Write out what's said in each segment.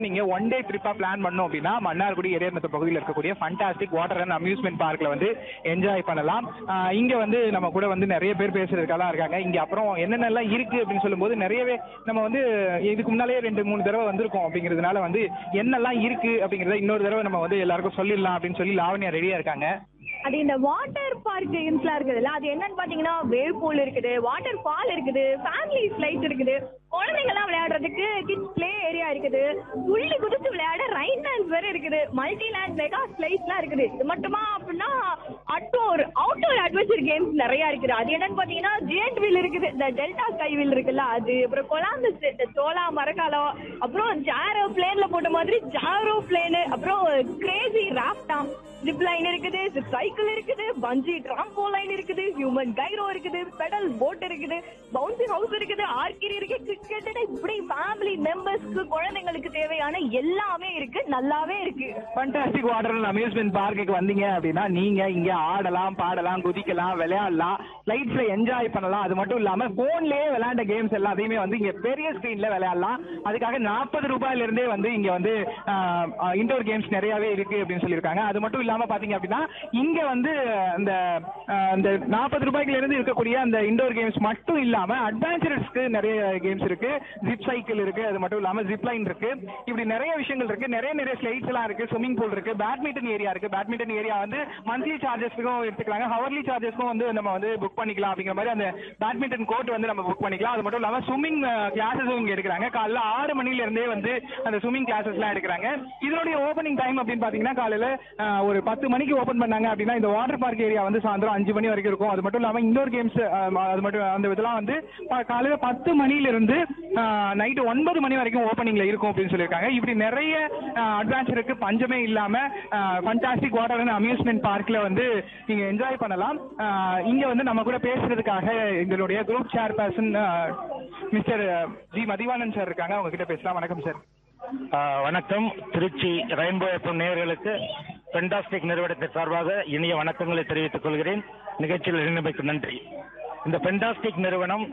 நீங்க one day ட்ரிப்பா plan பண்ணோம் அப்படின்னா மன்னார்குடி இடையநத்த பகுதியில் இருக்கக்கூடிய ஃபண்டாஸ்டிக் வாட்டர் அண்ட் அம்யூஸ்மெண்ட் பார்க்ல வந்து என்ஜாய் பண்ணலாம் ஆஹ் இங்க வந்து நம்ம கூட வந்து நிறைய பேர் பேசுறதுக்கெல்லாம் இருக்காங்க இங்க அப்புறம் என்னென்னலாம் இருக்கு அப்படின்னு சொல்லும்போது நிறையவே நம்ம வந்து இதுக்கு முன்னாலே ரெண்டு மூணு தடவை வந்திருக்கோம் அப்படிங்கிறதுனால வந்து என்னெல்லாம் இருக்கு அப்படிங்கறத இன்னொரு தடவை நம்ம வந்து எல்லாருக்கும் சொல்லிடலாம் அப்படின்னு சொல்லி லாவண்யா ரெடியா இருக்காங்க அது இந்த வாட்டர் பார்க் கேம்ஸ்லாம் இருக்குதுல்ல அது என்னன்னு பாத்தீங்கன்னா வேவ் பூல் இருக்குது வாட்டர் ஃபால் இருக்குது ஃபேமிலி ஸ்லைட் இருக்குது குழந்தைங்கலாம் விளையாடுறதுக்கு கிட்ஸ் ப்ளே ஏரியா இருக்குது துள்ளி குதிச்சு விளையாட ரைன் டான்ஸ் வேற இருக்குது மல்டி லேண்ட் மெகா ஸ்லைட்ஸ்லாம் இருக்குது இது மட்டுமா அப்படின்னா அட்டோர் அவுட்டோர் அட்வென்ச்சர் கேம்ஸ் நிறைய இருக்குது அது என்னன்னு பாத்தீங்கன்னா ஜியண்ட் வீல் இருக்குது இந்த டெல்டா ஸ்கை வீல் இருக்குல்ல அது அப்புறம் கொலாந்தஸ் சோலா மரக்காலம் அப்புறம் ஜாரோ பிளேன்ல போட்ட மாதிரி ஜாரோ பிளேனு அப்புறம் கிரேசி ராப்டாம் ஜிப் லைன் இருக்குது சைக்கிள் இருக்குது பஞ்சி ட்ராம்போ லைன் இருக்குது ஹியூமன் கைரோ இருக்குது பெடல் போட் இருக்குது பவுன்சிங் ஹவுஸ் இருக்குது ஆர்கிரி இருக்கு கிரிக்கெட் இப்படி ஃபேமிலி மெம்பர்ஸ்க்கு குழந்தைங்களுக்கு தேவையான எல்லாமே இருக்கு நல்லாவே இருக்கு ஃபண்டாஸ்டிக் வாட்டர் அண்ட் அம்யூஸ்மெண்ட் பார்க்குக்கு வந்தீங்க அப்படின்னா நீங்க இங்க ஆடலாம் பாடலாம் குதிக்கலாம் விளையாடலாம் லைட்ஸ்ல என்ஜாய் பண்ணலாம் அது மட்டும் இல்லாம போன்லயே விளையாண்ட கேம்ஸ் எல்லாத்தையுமே வந்து இங்க பெரிய ஸ்கிரீன்ல விளையாடலாம் அதுக்காக நாற்பது ரூபாயில இருந்தே வந்து இங்க வந்து இன்டோர் கேம்ஸ் நிறையவே இருக்கு அப்படின்னு சொல்லியிருக்காங்க அது மட்டும் இல்லாம பாத்தீங்க அப்படின்னா இங்க வந்து இந்த ஆஹ், இந்த நாற்பது ரூபாய்க்குல இருந்து இருக்கக்கூடிய அந்த இன்டோர் கேம்ஸ் மட்டும் இல்லாம அட்வென்ச்சரஸ்க்கு நிறைய கேம்ஸ் இருக்கு ஜிப் சைக்கிள் இருக்கு அது மட்டும் இல்லாம ஜிப் லைன் இருக்கு இப்படி நிறைய விஷயங்கள் இருக்கு நிறைய நிறைய ஸ்லைட்ஸ் எல்லாம் இருக்கு ஸ்விமிங் பூல் இருக்கு பேட்மிண்டன் ஏரியா இருக்கு பேட்மிண்டன் ஏரியா வந்து மந்த்லி சார்ஜஸ்க்கும் எடுத்துக்கலாங்க ஹவர்லி சார்ஜஸ்க்கும் வந்து நம்ம வந்து புக் பண்ணிக்கலாம் அப்படிங்கிற மாதிரி அந்த பேட்மிண்டன் கோர்ட் வந்து நம்ம புக் பண்ணிக்கலாம் அது மட்டும் இல்லாம ஸ்விம்மிங் கிளாஸஸும் இங்க எடுக்கிறாங்க காலைல ஆறு மணில இருந்தே வந்து அந்த ஸ்விம்மிங் கிளாஸஸ் எல்லாம் எடுக்கிறாங்க இதனுடைய ஓப்பனிங் டைம் அப்படின்னு பாத்தீங்கன்னா காலையில ஆஹ், ஒரு பத்து மணிக்கு ஓபன் பண்ணாங்க அப்படின்னா இந்த வாட்டர் பார்க் ஏரியா வந்து சாயந்தரம் அஞ்சு மணி வரைக்கும் இருக்கும் அது மட்டும் இல்லாம இண்டோர் கேம்ஸ் அது மட்டும் அந்த இதெல்லாம் வந்து ப- காலையில பத்து மணில இருந்து நைட்டு ஒன்பது மணி வரைக்கும் ஓப்பனிங்ல இருக்கும் அப்படின்னு சொல்லியிருக்காங்க இப்படி நிறைய அட்வான்ச்சருக்கு பஞ்சமே இல்லாம ஃபண்டாஸ்டிக் வாட்டர் அண்ட் அம்யூஸ்மெண்ட் பார்க்ல வந்து நீங்க என்ஜாய் பண்ணலாம் ஆஹ், இங்க வந்து நம்ம கூட பேசுறதுக்காக எங்களுடைய group chairperson mister G Mathivanan sir இருக்காங்க அவங்க கிட்ட பேசலாம் வணக்கம் சார் ஆ, வணக்கம் திருச்சி ரெயின்போ எஃப்எம் நேயர்களுக்கு பென்டாஸ்டிக் நிறுவனத்தின் சார்பாக இனிய வணக்கங்களை தெரிவித்துக் கொள்கிறேன் நிகழ்ச்சியில் இணைந்தமைக்கு நன்றி இந்த பென்டாஸ்டிக் நிறுவனம்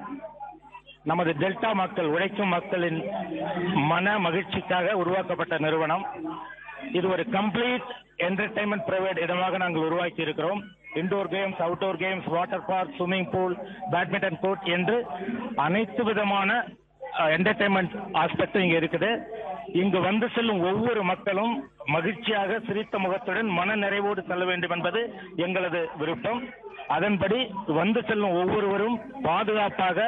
நமது டெல்டா மக்கள் உழைக்கும் மக்களின் மன மகிழ்ச்சிக்காக உருவாக்கப்பட்ட நிறுவனம் இது ஒரு கம்ப்ளீட் என்டர்டைன்மெண்ட் பிரைவேட் இடமாக நாங்கள் உருவாக்கி இருக்கிறோம் indoor games outdoor games water park swimming pool badminton court என்று அனைத்து விதமான என்டர்டைன்மெண்ட் ஆஸ்பெக்டும் இங்க இருக்குது இங்கு வந்து செல்லும் ஒவ்வொரு மக்களும் மகிழ்ச்சியாக சிரித்த முகத்துடன் மன நிறைவோடு செல்ல வேண்டும் என்பது எங்களது விருப்பம் அதன்படி வந்து செல்லும் ஒவ்வொருவரும் பாதுகாப்பாக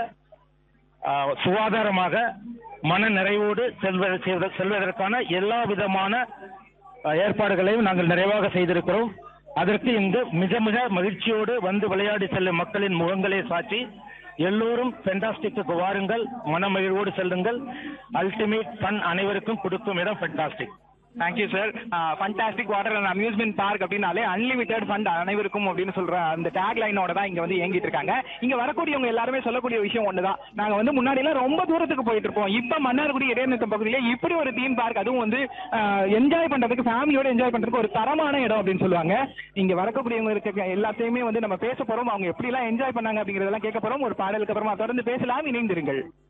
ஆஹ், சுகாதாரமாக மன நிறைவோடு செல்வ செல்வ- செல்வதற்கான எல்லா விதமான ஆஹ், ஏற்பாடுகளையும் நாங்கள் நிறைவாக செய்திருக்கிறோம் அதற்கு இங்கு மிக மிக மகிழ்ச்சியோடு வந்து விளையாடி செல்லும் மக்களின் முகங்களே சாட்சி எல்லோரும் ஃபென்டாஸ்டிக்கு வாருங்கள் மனமகிழ்வோடு செல்லுங்கள் அல்டிமேட் ஃபன் அனைவருக்கும் கொடுக்கும் இடம் fantastic thank you sir fantastic water and amusement park அப்படின்னாலே அன்லிமிட்டெட் ஃபண்ட் அனைவருக்கும் அப்படின்னு சொல்ற அந்த டேக் லைனோட தான் இங்க வந்து இயங்கிட்டு இருக்காங்க இங்க வரக்கூடியவங்க எல்லாருமே சொல்லக்கூடிய விஷயம் ஒண்ணுதான் நாங்க வந்து முன்னாடி எல்லாம் ரொம்ப தூரத்துக்கு போயிட்டு இருப்போம் இப்ப மன்னார்குடி இடைநிறுத்தம் பகுதியில இப்படி ஒரு தீம் பார்க் அதுவும் வந்து என்ஜாய் பண்றதுக்கு ஃபேமிலியோட என்ஜாய் பண்றதுக்கு ஒரு தரமான இடம் அப்படின்னு சொல்லுவாங்க இங்க வரக்கூடியவங்க இருக்க எல்லாத்தையுமே வந்து நம்ம பேச போறோம் அவங்க எப்படி எல்லாம் என்ஜாய் பண்ணாங்க அப்படிங்கறதெல்லாம் கேட்க போறோம் ஒரு பாடலுக்கு அப்புறமா தொடர்ந்து பேசலாம் இணைந்திருங்கள்